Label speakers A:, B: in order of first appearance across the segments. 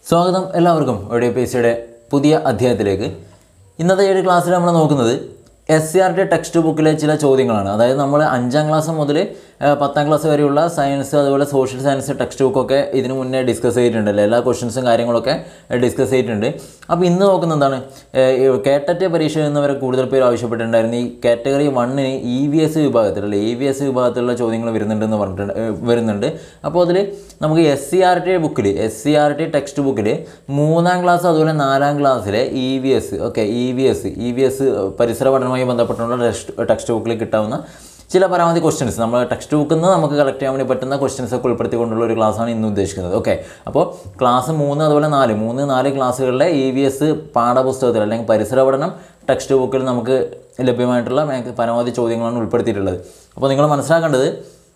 A: സ്വാഗതം എല്ലാവർക്കും ഒഡിയോ പി സിയുടെ പുതിയ അധ്യായത്തിലേക്ക് ഇന്നത്തെ ഈ ഒരു ക്ലാസ്സിൽ നമ്മൾ നോക്കുന്നത് S C R T text ബുക്കിലെ ചില ചോദ്യങ്ങളാണ് അതായത് നമ്മൾ അഞ്ചാം ക്ലാസ് മുതൽ ഏഹ്, പത്താം ക്ലാസ് വരെയുള്ള സയൻസ് അതുപോലെ സോഷ്യൽ സയൻസ് ടെക്സ്റ്റ് ബുക്കൊക്കെ ഇതിനു മുന്നേ ഡിസ്കസ് ചെയ്തിട്ടുണ്ടല്ലോ എല്ലാ ക്വസ്റ്റ്യൻസും കാര്യങ്ങളൊക്കെ ഡിസ്കസ് ചെയ്തിട്ടുണ്ട് അപ്പോൾ ഇന്ന് നോക്കുന്ന എന്താണ് കേട്ടറ്റ് പരീക്ഷ എന്നവരെ കൂടുതൽ പേര് ആവശ്യപ്പെട്ടിട്ടുണ്ടായിരുന്നു ഈ കാറ്റഗറി വണ്ണിന് ഇ വി എസ് വിഭാഗത്തിൽ അല്ലെ ഇ വി എസ് വിഭാഗത്തിലുള്ള ചോദ്യങ്ങൾ വരുന്നുണ്ടെന്ന് പറഞ്ഞിട്ടുണ്ട് ഏഹ്, വരുന്നുണ്ട് അപ്പോൾ അതിൽ നമുക്ക് എസ് സി ആർ ടി ബുക്കിൽ S C R T text ബുക്കിൽ മൂന്നാം ക്ലാസ് അതുപോലെ നാലാം ക്ലാസ്സിലെ E V S okay E V S E V S പരിസര പഠനവുമായി ബന്ധപ്പെട്ടുള്ള ടെക്സ്റ്റ് ടെക്സ്റ്റ് ബുക്കിൽ കിട്ടാവുന്ന ചില പരമാവധി ക്വസ്റ്റ്യൻസ് നമ്മൾ ടെക്സ്റ്റ് ബുക്കിൽ നിന്ന് നമുക്ക് കളക്ട് ചെയ്യാൻ വേണ്ടി പറ്റുന്ന ക്വസ്റ്റ്യൻസ് ഒക്കെ ഉൾപ്പെടുത്തിക്കൊണ്ടുള്ള ഒരു ക്ലാസ്സാണ് ഇന്ന് ഉദ്ദേശിക്കുന്നത് ഓക്കെ അപ്പോൾ ക്ലാസ് മൂന്ന് അതുപോലെ നാല് മൂന്ന് നാല് ക്ലാസ്സുകളിലെ ഇ വി എസ് പാഠപുസ്തകത്തിൽ അല്ലെങ്കിൽ പരിസര പഠനം ടെക്സ്റ്റ് ബുക്കിൽ നമുക്ക് ലഭ്യമായിട്ടുള്ള മേ- പരമാവധി ചോദ്യങ്ങളാണ് ഉൾപ്പെടുത്തിയിട്ടുള്ളത് അപ്പോൾ നിങ്ങൾ മനസ്സിലാക്കേണ്ടത്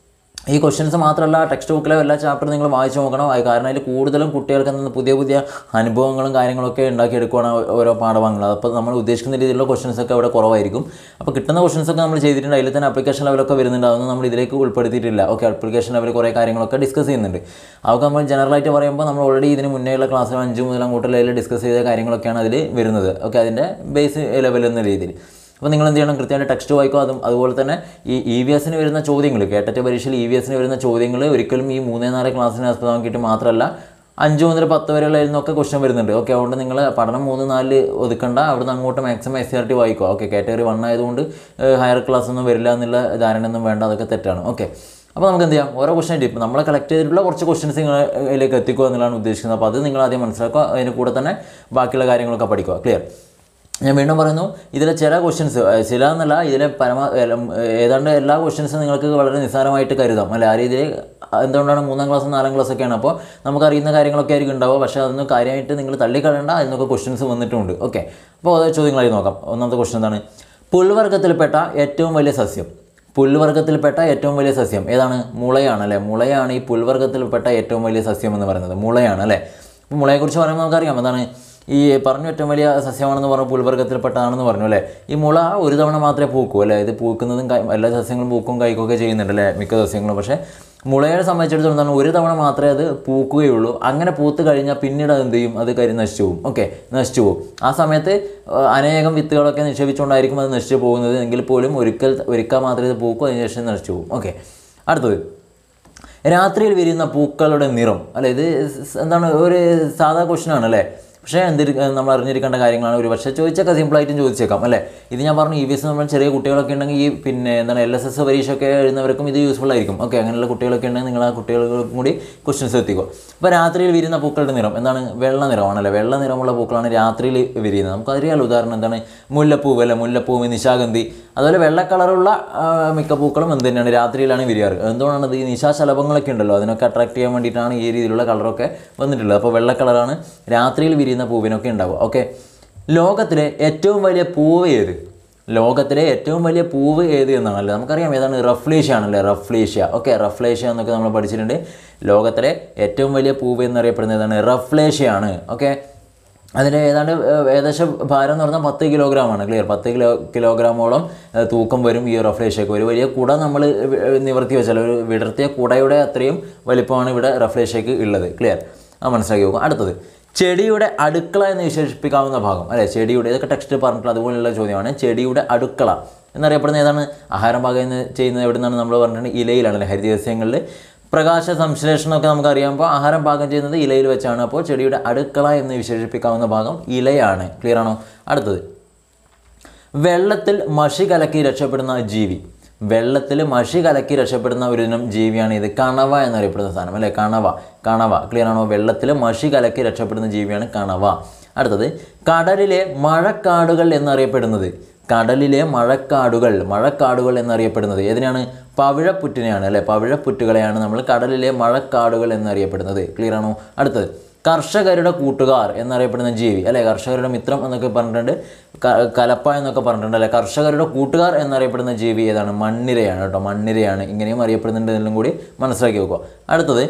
A: ഈ ക്വസ്റ്റ്യൻസ് മാത്രമല്ല ടെക്സ്റ്റ് ബുക്കിലെ എല്ലാ ചാപ്റ്ററും നിങ്ങൾ വായിച്ചു നോക്കണം അത് കാരണം അതിൽ കൂടുതലും കുട്ടികൾക്ക് നിന്ന് പുതിയ പുതിയ അനുഭവങ്ങളും കാര്യങ്ങളൊക്കെ ഉണ്ടാക്കിയെടുക്കുകയാണ് ഓ- ഓരോ പാഠഭാഗങ്ങൾ അപ്പോൾ നമ്മൾ ഉദ്ദേശിക്കുന്ന രീതിയിലുള്ള ക്വസ്റ്റ്യൻസ് ഒക്കെ അവിടെ കുറവായിരിക്കും അപ്പോൾ കിട്ടുന്ന ക്വസ്റ്റ്യൻസ് ഒക്കെ നമ്മൾ ചെയ്തിട്ടുണ്ട് അതിൽ തന്നെ അപ്ലിക്കേഷൻ ലെവലൊക്കെ വരുന്നുണ്ട് അതൊന്നും നമ്മൾ ഇതിലേക്ക് ഉൾപ്പെടുത്തിയിട്ടില്ല ഓക്കെ അപ്ലിക്കേഷൻ ലെവൽ കുറേ കാര്യങ്ങളൊക്കെ ഡിസ്കസ് ചെയ്യുന്നുണ്ട് അതൊക്കെ നമ്മൾ ജനറലായിട്ട് പറയുമ്പോൾ നമ്മൾ ഓൾറെഡി ഇതിന് മുന്നേയുള്ള ക്ലാസ്സിൽ അഞ്ച് മുതൽ അങ്ങോട്ട് ലെവലിൽ ഡിസ്കസ് ചെയ്ത കാര്യങ്ങളൊക്കെയാണ് അതിൽ വരുന്നത് ഓക്കെ അതിൻ്റെ ബേസ് ലെവൽ എന്ന രീതിയിൽ അപ്പോൾ നിങ്ങൾ എന്ത് ചെയ്യണം കൃത്യമായിട്ട് ടെക്സ്റ്റ് വായിക്കുക അതും അതുപോലെ തന്നെ ഈ ഇ വി എസിന് വരുന്ന ചോദ്യങ്ങൾ കേട്ടറ്റ് പരീക്ഷയിൽ ഇ വി എസിന് വരുന്ന ചോദ്യങ്ങൾ ഒരിക്കലും ഈ മൂന്നേ നാല് ക്ലാസ്സിനെ ആസ്പദമാക്കിയിട്ട് മാത്രമല്ല അഞ്ച് മുതൽ പത്ത് വരെയുള്ള നിന്നൊക്കെ ക്വസ്റ്റ്യൻ വരുന്നുണ്ട് ഓക്കെ അതുകൊണ്ട് നിങ്ങൾ പഠനം മൂന്ന് നാല് ഒതുക്കണ്ട അവിടുന്ന് അങ്ങോട്ട് maximum S C R T വായിക്കുക ഓക്കെ കാറ്റഗറി വൺ ആയതുകൊണ്ട് ഹയർ ക്ലാസ് ഒന്നും വരില്ല എന്നുള്ള ധാരണയൊന്നും വേണ്ട അതൊക്കെ തെറ്റാണ് ഓക്കെ അപ്പോൾ നമുക്ക് എന്ത് ചെയ്യാം ഓരോ ക്വസ്റ്റൻ ആയിട്ട് ഇപ്പോൾ നമ്മൾ കളക്ട് ചെയ്തിട്ടുള്ള കുറച്ച് ക്വസ്റ്റൻസ് നിങ്ങളിലേക്ക് എത്തിക്കുക എന്നുള്ളതാണ് ഉദ്ദേശിക്കുന്നത് അപ്പോൾ അത് നിങ്ങൾ ആദ്യം മനസ്സിലാക്കുക അതിന് കൂടെ തന്നെ ബാക്കിയുള്ള കാര്യങ്ങളൊക്കെ പഠിക്കുക ക്ലിയർ ഞാൻ വീണ്ടും പറയുന്നു ഇതിലെ ചില ക്വസ്റ്റ്യൻസ് ചില എന്നല്ല ഇതിലെ പരമ എല്ലാം, ഏതാണ്ട് എല്ലാ ക്വസ്റ്റ്യൻസും നിങ്ങൾക്ക് വളരെ നിസ്സാരമായിട്ട് കരുതാം അല്ല ആ രീതിയിൽ എന്തുകൊണ്ടാണ് മൂന്നാം ക്ലാസ് നാലാം ക്ലാസ് ഒക്കെയാണ് അപ്പോൾ നമുക്കറിയുന്ന കാര്യങ്ങളൊക്കെ ആയിരിക്കും ഉണ്ടാവുക പക്ഷേ അതൊന്നും കാര്യമായിട്ട് നിങ്ങൾ തള്ളിക്കളയേണ്ട അതിനൊക്കെ ക്വസ്റ്റ്യൻസ് വന്നിട്ടുമുണ്ട് ഓക്കെ അപ്പോൾ അത് ചോദ്യങ്ങളായി നോക്കാം ഒന്നാമത്തെ ക്വസ്റ്റ്യൻ എന്താണ് പുൽവർഗത്തിൽപ്പെട്ട ഏറ്റവും വലിയ സസ്യം പുൽവർഗത്തിൽപ്പെട്ട ഏറ്റവും വലിയ സസ്യം ഏതാണ് മുളയാണ് അല്ലേ മുളയാണ് ഈ പുൽവർഗത്തിൽപ്പെട്ട ഏറ്റവും വലിയ സസ്യം എന്ന് പറയുന്നത് മുളയാണ് അല്ലേ അപ്പോൾ മുളയെക്കുറിച്ച് പറയുമ്പോൾ നമുക്കറിയാം എന്താണ് ഈ പറഞ്ഞു ഏറ്റവും വലിയ സസ്യമാണെന്ന് പറഞ്ഞു പുൽവർഗത്തിൽപ്പെട്ടതാണെന്ന് പറഞ്ഞു അല്ലേ ഈ മുള ഒരു തവണ മാത്രമേ പൂക്കൂ അല്ലേ ഇത് പൂക്കുന്നതും കായ്- എല്ലാ സസ്യങ്ങളും പൂക്കും കായ്ക്കുകയൊക്കെ ചെയ്യുന്നുണ്ട് അല്ലേ മിക്ക സസ്യങ്ങളും പക്ഷേ മുളയെ സംബന്ധിച്ചിടത്തോളം എന്താണ് ഒരു തവണ മാത്രമേ അത് പൂക്കുകയുള്ളൂ അങ്ങനെ പൂത്ത് കഴിഞ്ഞാൽ പിന്നീട് അത് എന്ത് ചെയ്യും അത് കരി നശിച്ചു പോകും ഓക്കെ നശിച്ചു പോകും ആ സമയത്ത് ആ, അനേകം വിത്തുകളൊക്കെ നിക്ഷേപിച്ചുകൊണ്ടായിരിക്കും അത് നശിച്ചു പോകുന്നത് എങ്കിൽ പോലും ഒരിക്കൽ ഒരിക്കൽ മാത്രമേ ഇത് പൂക്കൂ അതിനുശേഷം നശിച്ചു പോകും ഓക്കെ അടുത്തത് രാത്രിയിൽ വിരിയുന്ന പൂക്കളുടെ നിറം അല്ലെ ഇത് സ് എന്താണ് ഒരു സാധാ ക്വസ്റ്റ്യൻ ആണ് അല്ലേ പക്ഷേ എന്തിരി നമ്മൾ അറിഞ്ഞിരിക്കേണ്ട കാര്യങ്ങളാണ് ഒരു പക്ഷേ ചോദിച്ചൊക്കെ സിമ്പിളായിട്ടും ചോദിച്ചേക്കാം അല്ലേ ഇത് ഞാൻ പറഞ്ഞു ഇ വി എസ് നമ്മൾ ചെറിയ കുട്ടികളൊക്കെ ഉണ്ടെങ്കിൽ ഈ പിന്നെ എന്താണ് എൽ എസ് എസ് പരീക്ഷയൊക്കെ എഴുതുന്നവർക്കും ഇത് യൂസ്ഫുൾ ആയിരിക്കും ഓക്കെ അങ്ങനെയുള്ള കുട്ടികളൊക്കെ ഉണ്ടെങ്കിൽ നിങ്ങൾ ആ കുട്ടികൾക്കും കൂടി ക്വസ്റ്റ്യൻസ് എത്തിക്കും അപ്പോൾ രാത്രിയിൽ വിരിയുന്ന പൂക്കളുടെ നിറം എന്താണ് വെള്ള നിറമാണല്ലേ വെള്ള നിറമുള്ള പൂക്കളാണ് രാത്രിയിൽ വിരിയുന്നത് നമുക്കറിയാലോ ഉദാഹരണം എന്താണ് മുല്ലപ്പൂവ് അല്ലെ മുല്ലപ്പൂവ് നിശാഗന്ധി അതുപോലെ വെള്ള കളറുള്ള ആ, മിക്ക പൂക്കളും എന്ത് തന്നെയാണ് രാത്രിയിലാണ് വിരിയാറ് എന്തുകൊണ്ടാണ് ഇത് ഈ നിശാശലഭങ്ങളൊക്കെ ഉണ്ടല്ലോ അതിനൊക്കെ അട്രാക്ട് ചെയ്യാൻ വേണ്ടിയിട്ടാണ് ഈ രീതിയിലുള്ള കളറൊക്കെ വന്നിട്ടുള്ളത് അപ്പോൾ വെള്ള കളറാണ് രാത്രിയിൽ വിരിയുന്ന പൂവിനൊക്കെ ഉണ്ടാവുക ഓക്കെ ലോകത്തിലെ ഏറ്റവും വലിയ പൂവ് ഏത് ലോകത്തിലെ ഏറ്റവും വലിയ പൂവ് ഏത് എന്നാണല്ലേ നമുക്കറിയാം ഏതാണ് റഫ്ലേഷ്യ ആണല്ലേ റഫ്ലേഷ്യ ഓക്കെ റഫ്ലേഷ്യ എന്നൊക്കെ നമ്മൾ പഠിച്ചിട്ടുണ്ട് ലോകത്തിലെ ഏറ്റവും വലിയ പൂവ് എന്നറിയപ്പെടുന്നത് ഏതാണ് റഫ്ലേഷ്യ ആണ് ഓക്കെ അതിൻ്റെ ഏതാണ്ട് ഏഹ്, ഏകദേശം ഭാരം എന്ന് പറഞ്ഞാൽ പത്ത് കിലോഗ്രാമാണ് ക്ലിയർ പത്ത് കിലോ കിലോഗ്രാമോളം ഏഹ്, തൂക്കം വരും ഈ റഫ്ലേഷ്യക്ക് ഒരു വലിയ കുട നമ്മൾ ഏഹ്, നിവർത്തി വെച്ചാൽ ഒരു വിടർത്തിയ കുടയുടെ അത്രയും വലിപ്പമാണ് ഇവിടെ റഫ്ലേഷ്യക്ക് ഉള്ളത് ക്ലിയർ അത് മനസ്സിലാക്കി നോക്കുക അടുത്തത് ചെടിയുടെ അടുക്കള എന്ന് വിശേഷിപ്പിക്കാവുന്ന ഭാഗം അല്ലേ ചെടിയുടെ ഇതൊക്കെ ടെക്സ്റ്റ് പറഞ്ഞിട്ടുള്ള അതുപോലെയുള്ള ചോദ്യമാണ് ചെടിയുടെ അടുക്കള എന്നറിയപ്പെടുന്ന ഏതാണ് ആഹാരം പാകം എന്ന് ചെയ്യുന്നത് എവിടെ നിന്നാണ് നമ്മൾ പറഞ്ഞിട്ടുണ്ട് ഇലയിലാണല്ലേ ഹരിതസസ്യങ്ങളിൽ പ്രകാശ സംശ്ലേഷണമൊക്കെ നമുക്കറിയാമ്പോൾ ആഹാരം പാകം ചെയ്യുന്നത് ഇലയിൽ വെച്ചാണ് അപ്പോൾ ചെടിയുടെ അടുക്കള എന്ന് വിശേഷിപ്പിക്കാവുന്ന ഭാഗം ഇലയാണ് ക്ലിയർ ആണോ അടുത്തത് വെള്ളത്തിൽ മഷി കലക്കി രക്ഷപ്പെടുന്ന ജീവി വെള്ളത്തിൽ മഷി കലക്കി രക്ഷപ്പെടുന്ന ഒരു ഇനം ജീവിയാണ് ഇത് കണവ എന്നറിയപ്പെടുന്ന സാധനം അല്ലേ കണവ കണവ ക്ലിയർ ആണോ വെള്ളത്തിൽ മഷി കലക്കി രക്ഷപ്പെടുന്ന ജീവിയാണ് കണവ അടുത്തത് കടലിലെ മഴക്കാടുകൾ എന്നറിയപ്പെടുന്നത് കടലിലെ മഴക്കാടുകൾ മഴക്കാടുകൾ എന്നറിയപ്പെടുന്നത് ഏതിനാണ് പവിഴപ്പുറ്റിനെയാണ് അല്ലേ പവിഴപ്പുറ്റുകളെയാണ് നമ്മൾ കടലിലെ മഴക്കാടുകൾ എന്നറിയപ്പെടുന്നത് ക്ലിയർ ആണോ അടുത്തത് കർഷകരുടെ കൂട്ടുകാർ എന്നറിയപ്പെടുന്ന ജീവി അല്ലെ കർഷകരുടെ മിത്രം എന്നൊക്കെ പറഞ്ഞിട്ടുണ്ട് ക- കലപ്പ എന്നൊക്കെ പറഞ്ഞിട്ടുണ്ട് അല്ലെ കർഷകരുടെ കൂട്ടുകാർ എന്നറിയപ്പെടുന്ന ജീവി ഏതാണ് മണ്ണിരയാണ് കേട്ടോ മണ്ണിരയാണ് ഇങ്ങനെയും അറിയപ്പെടുന്നുണ്ട് എന്നെല്ലാം കൂടി മനസ്സിലാക്കി വെക്കുക അടുത്തത്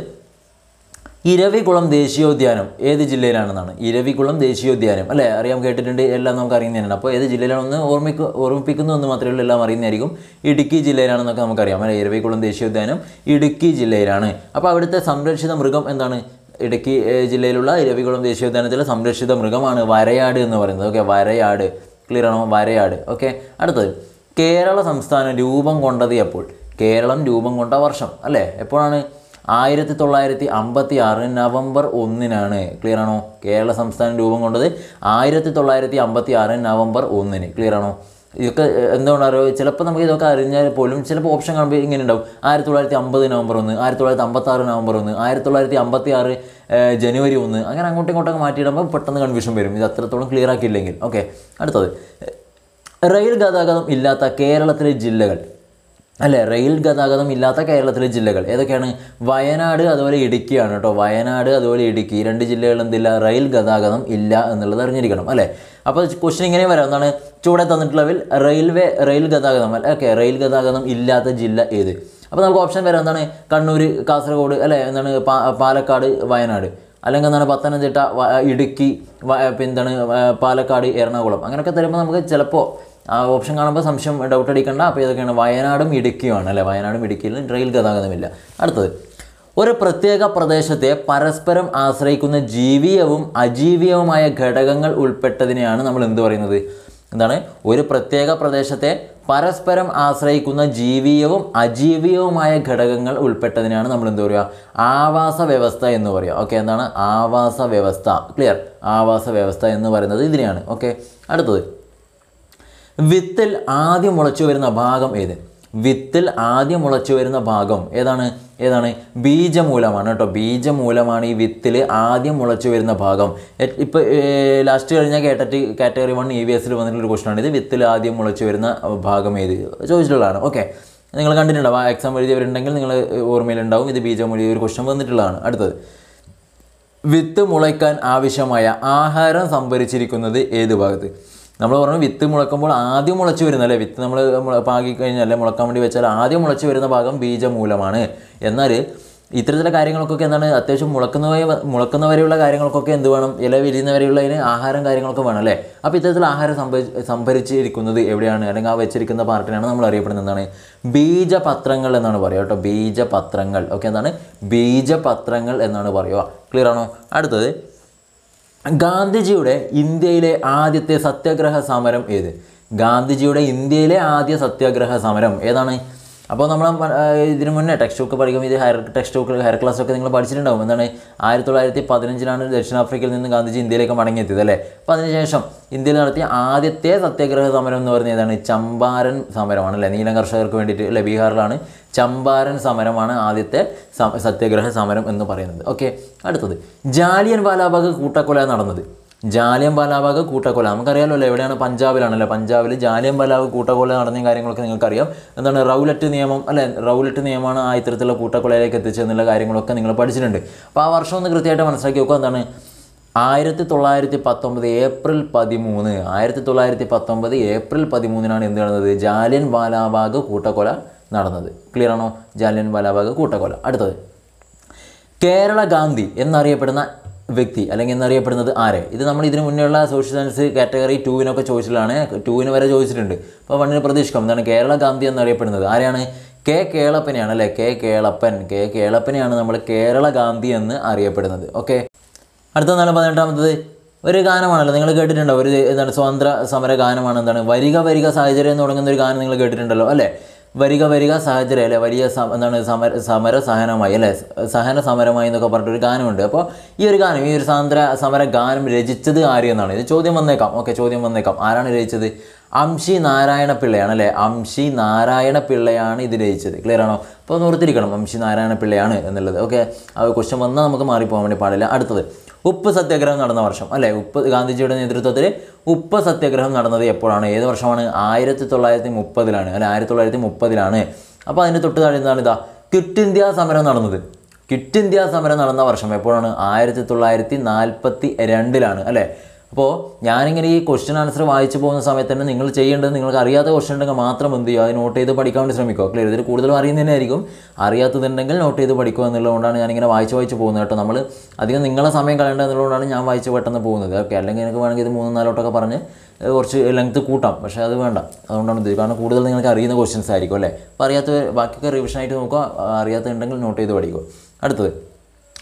A: ഇരവികുളം ദേശീയോദ്യാനം ഏത് ജില്ലയിലാണെന്നാണ് ഇരവികുളം ദേശീയോദ്യാനം അല്ലേ അറിയാൻ കേട്ടിട്ടുണ്ട് എല്ലാം നമുക്ക് അറിയുന്നതാണ് അപ്പോൾ ഏത് ജില്ലയിലാണെന്ന് ഓർമ്മിക്ക് ഓർമ്മിപ്പിക്കുന്നു എന്ന് മാത്രമേ ഉള്ളൂ എല്ലാം അറിയുന്നതായിരിക്കും ഇടുക്കി ജില്ലയിലാണെന്നൊക്കെ നമുക്കറിയാം അല്ലേ ഇരവികുളം ദേശീയോദ്യാനം ഇടുക്കി ജില്ലയിലാണ് അപ്പോൾ അവിടുത്തെ സംരക്ഷിത മൃഗം എന്താണ് ഇടുക്കി ഏഹ്, ജില്ലയിലുള്ള ഇരവികുളം ദേശീയോദ്യാനത്തിലെ സംരക്ഷിത മൃഗമാണ് വരയാട് എന്ന് പറയുന്നത് ഓക്കെ വരയാട് ക്ലിയർ ആണോ വരയാട് ഓക്കെ അടുത്തത് കേരള സംസ്ഥാനം രൂപം കൊണ്ടത് എപ്പോൾ കേരളം രൂപം കൊണ്ട വർഷം അല്ലേ എപ്പോഴാണ് ആയിരത്തി തൊള്ളായിരത്തി അമ്പത്തി ആറ് നവംബർ ഒന്നിനാണ് ക്ലിയർ ആണോ കേരള സംസ്ഥാനം രൂപം കൊണ്ടത് ആയിരത്തി തൊള്ളായിരത്തി അമ്പത്തി ആറ് നവംബർ ഒന്നിന് ക്ലിയർ ആണോ ഇതൊക്കെ ഏഹ്, എന്തുകൊണ്ടാണോ ചിലപ്പോൾ നമുക്ക് ഇതൊക്കെ അറിഞ്ഞാൽ പോലും ചിലപ്പോൾ ഓപ്ഷൻ കാണുമ്പോൾ ഇങ്ങനെ ഉണ്ടാവും ആയിരത്തി തൊള്ളായിരത്തി അമ്പത് നവംബർ ഒന്ന് ആയിരത്തി തൊള്ളായിരത്തി അമ്പത്തി ആറ് നവംബർ ഒന്ന് ആയിരത്തി തൊള്ളായിരത്തി അമ്പത്തി ആറ് ഏഹ്, ജനുവരി ഒന്ന് അങ്ങനെ അങ്ങോട്ടും ഇങ്ങോട്ടൊക്കെ മാറ്റിയിടുമ്പോൾ പെട്ടെന്ന് കൺഫ്യൂഷൻ വരും ഇത് അത്രത്തോളം ക്ലിയർ ആക്കിയില്ലെങ്കിൽ ഓക്കെ അടുത്തത് റെയിൽ ഗതാഗതം ഇല്ലാത്ത കേരളത്തിലെ ജില്ലകൾ അല്ലേ റെയിൽ ഗതാഗതം ഇല്ലാത്ത കേരളത്തിലെ ജില്ലകൾ ഏതൊക്കെയാണ് വയനാട് അതുപോലെ ഇടുക്കിയാണ് കേട്ടോ വയനാട് അതുപോലെ ഇടുക്കി ഈ രണ്ട് ജില്ലകൾ എന്തില്ല റെയിൽ ഗതാഗതം ഇല്ല എന്നുള്ളത് അറിഞ്ഞിരിക്കണം അല്ലേ അപ്പോൾ ക്വസ്റ്റ്യൻ ഇങ്ങനെ വരാം എന്താണ് ചൂടെ തന്നിട്ടുള്ളതിൽ റെയിൽവേ റെയിൽ ഗതാഗതം അല്ല ഓക്കെ റെയിൽ ഗതാഗതം ഇല്ലാത്ത ജില്ല ഏത് അപ്പോൾ നമുക്ക് ഓപ്ഷൻ വരാം എന്താണ് കണ്ണൂർ കാസർഗോഡ് അല്ലേ എന്താണ് പാ- പാലക്കാട് വയനാട് അല്ലെങ്കിൽ എന്താണ് പത്തനംതിട്ട വ- ഇടുക്കി വ- പിന്നെ എന്താണ് ആ, പാലക്കാട് എറണാകുളം അങ്ങനെയൊക്കെ തരുമ്പോൾ നമുക്ക് ചിലപ്പോൾ ആ ഓപ്ഷൻ കാണുമ്പോൾ സംശയം ഡൗട്ട് അടിക്കണ്ട അപ്പോൾ ഇതൊക്കെയാണ് വയനാടും ഇടുക്കിയുമാണ് അല്ലേ വയനാടും ഇടുക്കിയിലും റെയിൽ ഗതാഗതമില്ല അടുത്തത് ഒരു പ്രത്യേക പ്രദേശത്തെ പരസ്പരം ആശ്രയിക്കുന്ന ജീവീയവും അജീവീയവുമായ ഘടകങ്ങൾ ഉൾപ്പെട്ടതിനെയാണ് നമ്മൾ എന്ത് പറയുന്നത് എന്താണ് ഒരു പ്രത്യേക പ്രദേശത്തെ പരസ്പരം ആശ്രയിക്കുന്ന ജീവീയവും അജീവീയവുമായ ഘടകങ്ങൾ ഉൾപ്പെട്ടതിനാണ് നമ്മൾ എന്ത് പറയുക ആവാസ വ്യവസ്ഥ എന്ന് പറയുക ഓക്കെ എന്താണ് ആവാസ വ്യവസ്ഥ ക്ലിയർ ആവാസ വ്യവസ്ഥ എന്ന് പറയുന്നത് ഇതിനെയാണ് ഓക്കെ അടുത്തത് വിത്തിൽ ആദ്യം മുളച്ചു വരുന്ന ഭാഗം ഏത് വിത്തിൽ ആദ്യം മുളച്ചു വരുന്ന ഭാഗം ഏതാണ് ഏതാണ് ബീജമൂലമാണ് കേട്ടോ ബീജമൂലമാണ് ഈ വിത്തിൽ ആദ്യം മുളച്ചു വരുന്ന ഭാഗം എ- ഇപ്പൊ ലാസ്റ്റ് കഴിഞ്ഞ കേട്ടറ്റ് കാറ്റഗറി വൺ ഇ വി എസിൽ വന്നിട്ടുള്ള ഒരു ക്വസ്റ്റൻ ആണ് ഇത് വിത്തിൽ ആദ്യം മുളച്ചു വരുന്ന ഭാഗം ഏത് ചോദിച്ചിട്ടുള്ളതാണ് ഓക്കെ നിങ്ങൾ കണ്ടിട്ടുണ്ടാവും ആ എക്സാം എഴുതിയവരുണ്ടെങ്കിൽ നിങ്ങൾ ഓർമ്മയിലുണ്ടാവും ഇത് ബീജമൂലി ഒരു ക്വസ്റ്റൻ വന്നിട്ടുള്ളതാണ് അടുത്തത് വിത്ത് മുളയ്ക്കാൻ ആവശ്യമായ ആഹാരം സംഭരിച്ചിരിക്കുന്നത് ഏത് ഭാഗത്ത് നമ്മൾ പറഞ്ഞു വിത്ത് മുളക്കുമ്പോൾ ആദ്യം മുളച്ചു വരുന്ന അല്ലേ വിത്ത് നമ്മൾ പാകി കഴിഞ്ഞാൽ അല്ലെ മുളക്കാൻ വേണ്ടി വെച്ചാൽ ആദ്യം മുളച്ചു വരുന്ന ഭാഗം ബീജമൂലമാണ് എന്നാൽ ഇത്തരത്തിലെ കാര്യങ്ങൾക്കൊക്കെ എന്താണ് അത്യാവശ്യം മുളക്കുന്നവരെ മുളക്കുന്നവരെയുള്ള കാര്യങ്ങൾക്കൊക്കെ എന്ത് വേണം ഇല വിരിയുന്നവരെയുള്ളതിന് ആഹാരം കാര്യങ്ങളൊക്കെ വേണം അല്ലേ അപ്പോൾ ഇത്തരത്തിൽ ആഹാരം സംഭരി സംഭരിച്ചിരിക്കുന്നത് എവിടെയാണ് അല്ലെങ്കിൽ ആ വെച്ചിരിക്കുന്ന പാർട്ടിനാണ് നമ്മൾ അറിയപ്പെടുന്നത് എന്താണ് ബീജപത്രങ്ങൾ എന്നാണ് പറയുക കേട്ടോ ബീജപത്രങ്ങൾ ഓക്കെ എന്താണ് ബീജപത്രങ്ങൾ എന്നാണ് പറയുക ക്ലിയർ ആണോ അടുത്തത് ഗാന്ധിജിയുടെ ഇന്ത്യയിലെ ആദ്യത്തെ സത്യാഗ്രഹ സമരം ഏത് ഗാന്ധിജിയുടെ ഇന്ത്യയിലെ ആദ്യ സത്യാഗ്രഹ സമരം ഏതാണ് അപ്പോൾ നമ്മൾ ഇതിനു മുന്നേ ടെക്സ്റ്റ് ബുക്ക് പഠിക്കുമ്പോൾ ഇത് higher text book higher class ഒക്കെ നിങ്ങൾ പഠിച്ചിട്ടുണ്ടാവും എന്താണ് ആയിരത്തി തൊള്ളായിരത്തി പതിനഞ്ചിലാണ് ദക്ഷിണാഫ്രിക്കയിൽ നിന്ന് ഗാന്ധിജി ഇന്ത്യയിലേക്ക് മടങ്ങിയെത്തിയത് അല്ലേ അപ്പോൾ അതിനുശേഷം ഇന്ത്യയിൽ നടത്തിയ ആദ്യത്തെ സത്യാഗ്രഹ സമരം എന്ന് പറയുന്നത് ഏതാണ് ചമ്പാരൻ സമരമാണ് അല്ലേ നീലം കർഷകർക്ക് വേണ്ടിയിട്ട് അല്ലേ ബീഹാറിലാണ് ചമ്പാരൻ സമരമാണ് ആദ്യത്തെ സ- സത്യാഗ്രഹ സമരം എന്ന് പറയുന്നത് ഓക്കെ അടുത്തത് ജാലിയൻ വാലാബാഗ് കൂട്ടക്കൊല നടന്നത് ജാലിയൻ വാലാബാഗ് കൂട്ടക്കൊല നമുക്കറിയാലോ അല്ലേ എവിടെയാണ് പഞ്ചാബിലാണല്ലേ പഞ്ചാബിൽ ജാലിയൻ വാലാബാഗ് കൂട്ടക്കൊല നടന്ന കാര്യങ്ങളൊക്കെ നിങ്ങൾക്കറിയാം എന്താണ് റൗലറ്റ് നിയമം അല്ലേ റൗലറ്റ് നിയമമാണ് ആ ഇത്തരത്തിലുള്ള കൂട്ടക്കൊലയിലേക്ക് എത്തിച്ചെന്നുള്ള കാര്യങ്ങളൊക്കെ നിങ്ങൾ പഠിച്ചിട്ടുണ്ട് അപ്പോൾ ആ വർഷം ഒന്ന് കൃത്യമായിട്ട് മനസ്സിലാക്കി നോക്കുക എന്താണ് ആയിരത്തി തൊള്ളായിരത്തി പത്തൊമ്പത് ഏപ്രിൽ പതിമൂന്ന് ആയിരത്തി തൊള്ളായിരത്തി പത്തൊമ്പത് ഏപ്രിൽ പതിമൂന്നിനാണ് എന്ത് നടന്നത് ജാലിയൻ വാലാബാഗ് കൂട്ടക്കൊല നടന്നത് ക്ലിയർ ആണോ ജാലിയൻ വാലാബാഗ് കൂട്ടക്കൊല അടുത്തത് കേരള ഗാന്ധി എന്നറിയപ്പെടുന്ന വ്യക്തി അല്ലെങ്കിൽ എന്നറിയപ്പെടുന്നത് ആരെ ഇത് നമ്മൾ ഇതിന് മുന്നേയുള്ള സോഷ്യൽ സയൻസ് കാറ്റഗറി ടൂവിനൊക്കെ ചോദിച്ചിട്ടുള്ളതാണ് ടൂവിന് വരെ ചോദിച്ചിട്ടുണ്ട് അപ്പോൾ വണ്ണിന് പ്രതീക്ഷിക്കാം എന്താണ് കേരള ഗാന്ധി എന്നറിയപ്പെടുന്നത് ആരെയാണ് കെ കേളപ്പനെയാണ് അല്ലേ കെ കേളപ്പൻ കെ കേളപ്പനെയാണ് നമ്മൾ കേരള ഗാന്ധി എന്ന് അറിയപ്പെടുന്നത് ഓക്കെ അടുത്ത നാല് പതിനെട്ടാമത്തത് ഒരു ഗാനമാണല്ലോ നിങ്ങൾ കേട്ടിട്ടുണ്ടോ ഒരു എന്താണ് സ്വാതന്ത്ര്യ സമര ഗാനമാണ് എന്താണ് വരിക വരിക സാഹചര്യം എന്ന് തുടങ്ങുന്ന ഒരു ഗാനം നിങ്ങൾ കേട്ടിട്ടുണ്ടല്ലോ അല്ലേ വരിക വരിക സാഹചര്യം അല്ലേ വലിയ സ- എന്താണ് സമര സമര സഹനമായി അല്ലേ സഹന സമരമായി എന്നൊക്കെ പറഞ്ഞിട്ടൊരു ഗാനമുണ്ട് അപ്പോൾ ഈ ഒരു ഗാനം ഈ ഒരു സ്വാതന്ത്ര്യ സമര ഗാനം രചിച്ചത് ആര് എന്നാണ് ഇത് ചോദ്യം വന്നേക്കാം ഓക്കെ ചോദ്യം വന്നേക്കാം ആരാണ് രചിച്ചത് അംഷി നാരായണ പിള്ളയാണ് അല്ലേ അംഷി നാരായണ പിള്ളയാണ് ഇത് രചിച്ചത് ക്ലിയർ ആണോ അപ്പോൾ ഒന്ന് ഓർത്തിരിക്കണം അംഷി നാരായണ പിള്ളയാണ് എന്നുള്ളത് ഓക്കെ ആ ക്വസ്റ്റ്യൻ വന്നാൽ നമുക്ക് മാറിപ്പോകാൻ വേണ്ടി പാടില്ല അടുത്തത് ഉപ്പ് സത്യാഗ്രഹം നടന്ന വർഷം അല്ലേ ഉപ്പ് ഗാന്ധിജിയുടെ നേതൃത്വത്തിൽ ഉപ്പ് സത്യാഗ്രഹം നടന്നത് എപ്പോഴാണ് ഏത് വർഷമാണ് ആയിരത്തി തൊള്ളായിരത്തി മുപ്പതിലാണ് അല്ലെ ആയിരത്തി തൊള്ളായിരത്തി മുപ്പതിലാണ് അപ്പോൾ അതിൻ്റെ തൊട്ട് താഴെ എന്താണ് ഇതാ ക്വിറ്റ് ഇന്ത്യ സമരം നടന്നത് ക്വിറ്റ് ഇന്ത്യ സമരം നടന്ന വർഷം എപ്പോഴാണ് ആയിരത്തി തൊള്ളായിരത്തി നാൽപ്പത്തി രണ്ടിലാണ് അല്ലേ അപ്പോൾ ഞാനിങ്ങനെ ഈ ക്വസ്റ്റ്യൻ ആൻസർ വായിച്ചു പോകുന്ന സമയത്ത് തന്നെ നിങ്ങൾ ചെയ്യേണ്ടത് നിങ്ങൾക്ക് അറിയാത്ത ക്വസ്റ്റ്യൻ ഉണ്ടെങ്കിൽ മാത്രം എന്ത് ചെയ്യുക അത് നോട്ട് ചെയ്ത് പഠിക്കാൻ വേണ്ടി ശ്രമിക്കുക ക്ലിയർ ഇതിൽ കൂടുതലും അറിയുന്നതിനായിരിക്കും അറിയാത്തതുണ്ടെങ്കിൽ നോട്ട് ചെയ്ത് പഠിക്കുക എന്നുള്ളതുകൊണ്ടാണ് ഞാനിങ്ങനെ വായിച്ച് വായിച്ച് പോകുന്നത് കേട്ടോ നമ്മൾ അധികം നിങ്ങളെ സമയം കളയേണ്ടത് എന്നുള്ളതുകൊണ്ടാണ് ഞാൻ വായിച്ച് പെട്ടെന്ന് പോകുന്നത് ഓക്കെ അല്ലെങ്കിൽ എനിക്ക് വേണമെങ്കിൽ ഇത് മൂന്ന് നാലോട്ടൊക്കെ പറഞ്ഞ് ഏഹ് കുറച്ച് ലെങ്ത് കൂട്ടാം പക്ഷേ അത് വേണ്ട അതുകൊണ്ടാണ് ഇത് കാരണം കൂടുതൽ നിങ്ങൾക്ക് അറിയുന്ന ക്വസ്റ്റ്യൻസ് ആയിരിക്കും അല്ലേ അപ്പോൾ അറിയാത്ത ബാക്കിയൊക്കെ റിവിഷൻ ആയിട്ട് നോക്കുക അറിയാത്തതുണ്ടെങ്കിൽ നോട്ട് ചെയ്ത് പഠിക്കുക അടുത്തത്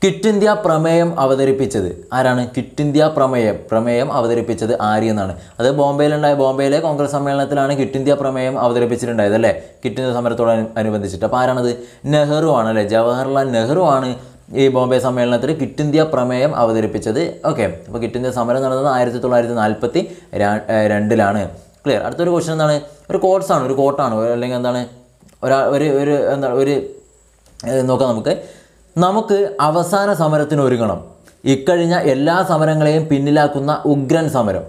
A: ക്വിറ്റ് ഇന്ത്യ പ്രമേയം അവതരിപ്പിച്ചത് ആരാണ് ക്വിറ്റ് ഇന്ത്യ പ്രമേയം പ്രമേയം അവതരിപ്പിച്ചത് ആര്യ എന്നാണ് അത് ബോംബെയിലുണ്ടായ ബോംബെയിലെ കോൺഗ്രസ് സമ്മേളനത്തിലാണ് ക്വിറ്റ് ഇന്ത്യ പ്രമേയം അവതരിപ്പിച്ചിട്ടുണ്ടായത് അല്ലേ ക്വിറ്റ് ഇന്ത്യ സമരത്തോട് അനു- അനുബന്ധിച്ചിട്ട് അപ്പോൾ ആരാണത് നെഹ്റു ആണ് അല്ലേ ജവഹർലാൽ നെഹ്റു ആണ് ഈ ബോംബെ സമ്മേളനത്തിൽ ക്വിറ്റ് ഇന്ത്യ പ്രമേയം അവതരിപ്പിച്ചത് ഓക്കെ അപ്പോൾ ക്വിറ്റ് ഇന്ത്യ സമരം നടന്നത് ആയിരത്തി തൊള്ളായിരത്തി നാൽപ്പത്തി രണ്ടിലാണ് ക്ലിയർ അടുത്തൊരു ക്വസ്റ്റൻ എന്താണ് ഒരു കോട്ട്സാണ് ഒരു കോട്ടാണ് അല്ലെങ്കിൽ എന്താണ് ഒരാ ഒരു ഒരു എന്താണ് ഒരു ഏഹ് നോക്കാം നമുക്ക് നമുക്ക് അവസാന സമരത്തിന് ഒരുങ്ങണം ഇക്കഴിഞ്ഞ എല്ലാ സമരങ്ങളെയും പിന്നിലാക്കുന്ന ഉഗ്രൻ സമരം